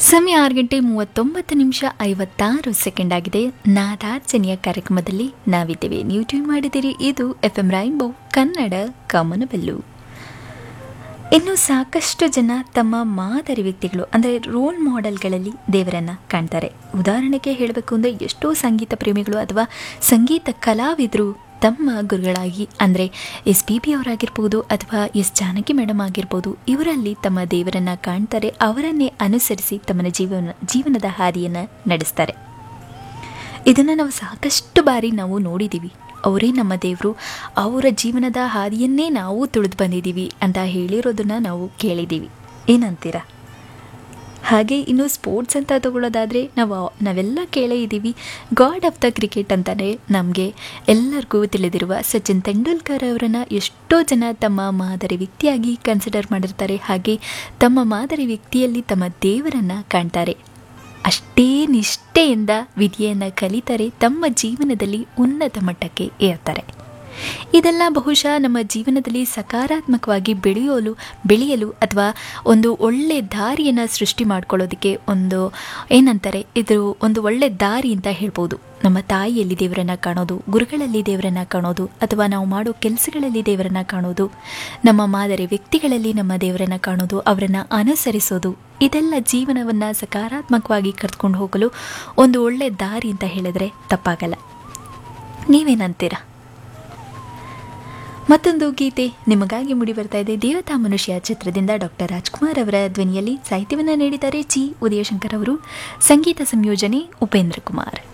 ಸಮಯ ಆರು ಗಂಟೆ ಮೂವತ್ತೊಂಬತ್ತು ನಿಮಿಷ ಐವತ್ತಾರು ಸೆಕೆಂಡ್ ಆಗಿದೆ ನಾದಾರ್ಚನೆಯ ಕಾರ್ಯಕ್ರಮದಲ್ಲಿ ನಾವಿದ್ದೇವೆ ನೀವು ಟ್ಯೂನ್ ಮಾಡಿದ್ದೀರಿ ಇದು F M rainbow Kannada Kamanabillu ಇನ್ನು ಸಾಕಷ್ಟು ಜನ ತಮ್ಮ ಮಾದರಿ ವ್ಯಕ್ತಿಗಳು ಅಂದರೆ ರೋಲ್ ಮಾಡೆಲ್ಗಳಲ್ಲಿ ದೇವರನ್ನ ಕಾಣ್ತಾರೆ ಉದಾಹರಣೆಗೆ ಹೇಳಬೇಕು ಅಂದರೆ ಎಷ್ಟೋ ಸಂಗೀತ ಪ್ರೇಮಿಗಳು ಅಥವಾ ಸಂಗೀತ ಕಲಾವಿದರು ತಮ್ಮ ಗುರುಗಳಾಗಿ ಅಂದರೆ ಎಸ್ ಪಿ ಬಿ ಅವರಾಗಿರ್ಬೋದು ಅಥವಾ ಎಸ್ ಜಾನಕಿ ಮೇಡಮ್ ಆಗಿರ್ಬೋದು ಇವರಲ್ಲಿ ತಮ್ಮ ದೇವರನ್ನ ಕಾಣ್ತಾರೆ ಅವರನ್ನೇ ಅನುಸರಿಸಿ ತಮ್ಮ ಜೀವನ ಜೀವನದ ಹಾದಿಯನ್ನು ನಡೆಸ್ತಾರೆ ಇದನ್ನು ನಾವು ಸಾಕಷ್ಟು ಬಾರಿ ನಾವು ನೋಡಿದ್ದೀವಿ ಅವರೇ ನಮ್ಮ ದೇವರು ಅವರ ಜೀವನದ ಹಾದಿಯನ್ನೇ ನಾವು ತುಳಿದು ಬಂದಿದ್ದೀವಿ ಅಂತ ಹೇಳಿರೋದನ್ನ ನಾವು ಕೇಳಿದ್ದೀವಿ ಏನಂತೀರಾ ಹಾಗೆ ಇನ್ನು ಸ್ಪೋರ್ಟ್ಸ್ ಅಂತ ತಗೊಳ್ಳೋದಾದರೆ ನಾವು ನಾವೆಲ್ಲ ಕೇಳೇ ಇದ್ದೀವಿ ಗಾಡ್ ಆಫ್ ದ ಕ್ರಿಕೆಟ್ ಅಂತಲೇ ನಮಗೆ ಎಲ್ಲರಿಗೂ ತಿಳಿದಿರುವ ಸಚಿನ್ ತೆಂಡೂಲ್ಕರ್ ಅವರನ್ನು ಎಷ್ಟೋ ಜನ ತಮ್ಮ ಮಾದರಿ ವ್ಯಕ್ತಿಯಾಗಿ ಕನ್ಸಿಡರ್ ಮಾಡಿರ್ತಾರೆ ಹಾಗೆ ತಮ್ಮ ಮಾದರಿ ವ್ಯಕ್ತಿಯಲ್ಲಿ ತಮ್ಮ ದೇವರನ್ನು ಕಾಣ್ತಾರೆ ಅಷ್ಟೇ ನಿಷ್ಠೆಯಿಂದ ವಿಧಿಯನ್ನು ಕಲಿತಾರೆ ತಮ್ಮ ಜೀವನದಲ್ಲಿ ಉನ್ನತ ಮಟ್ಟಕ್ಕೆ ಏರ್ತಾರೆ ಇದೆಲ್ಲ ಬಹುಶಃ ನಮ್ಮ ಜೀವನದಲ್ಲಿ ಸಕಾರಾತ್ಮಕವಾಗಿ ಬೆಳೆಯಲು ಬೆಳೆಯಲು ಅಥವಾ ಒಂದು ಒಳ್ಳೆ ದಾರಿಯನ್ನು ಸೃಷ್ಟಿ ಮಾಡ್ಕೊಳ್ಳೋದಕ್ಕೆ ಒಂದು ಏನಂತಾರೆ ಇದು ಒಂದು ಒಳ್ಳೆ ದಾರಿ ಅಂತ ಹೇಳ್ಬೋದು ನಮ್ಮ ತಾಯಿಯಲ್ಲಿ ದೇವರನ್ನ ಕಾಣೋದು ಗುರುಗಳಲ್ಲಿ ದೇವರನ್ನ ಕಾಣೋದು ಅಥವಾ ನಾವು ಮಾಡೋ ಕೆಲಸಗಳಲ್ಲಿ ದೇವರನ್ನ ಕಾಣೋದು ನಮ್ಮ ಮಾದರಿ ವ್ಯಕ್ತಿಗಳಲ್ಲಿ ನಮ್ಮ ದೇವರನ್ನ ಕಾಣೋದು ಅವರನ್ನು ಅನುಸರಿಸೋದು ಇದೆಲ್ಲ ಜೀವನವನ್ನು ಸಕಾರಾತ್ಮಕವಾಗಿ ಕರೆದುಕೊಂಡು ಹೋಗಲು ಒಂದು ಒಳ್ಳೆ ದಾರಿ ಅಂತ ಹೇಳಿದ್ರೆ ತಪ್ಪಾಗಲ್ಲ ನೀವೇನಂತೀರಾ ಮತ್ತೊಂದು ಗೀತೆ ನಿಮಗಾಗಿ ಮೂಡಿ ಬರ್ತಾ ಇದೆ ದೇವತಾ ಮನುಷ್ಯ ಚಿತ್ರದಿಂದ ಡಾಕ್ಟರ್ ರಾಜ್ಕುಮಾರ್ ಅವರ ಧ್ವನಿಯಲ್ಲಿ ಸಾಹಿತ್ಯವನ್ನು ನೀಡಿದ್ದಾರೆ ಜಿ ಉದಯಶಂಕರ್ ಅವರು ಸಂಗೀತ ಸಂಯೋಜನೆ ಉಪೇಂದ್ರ ಕುಮಾರ್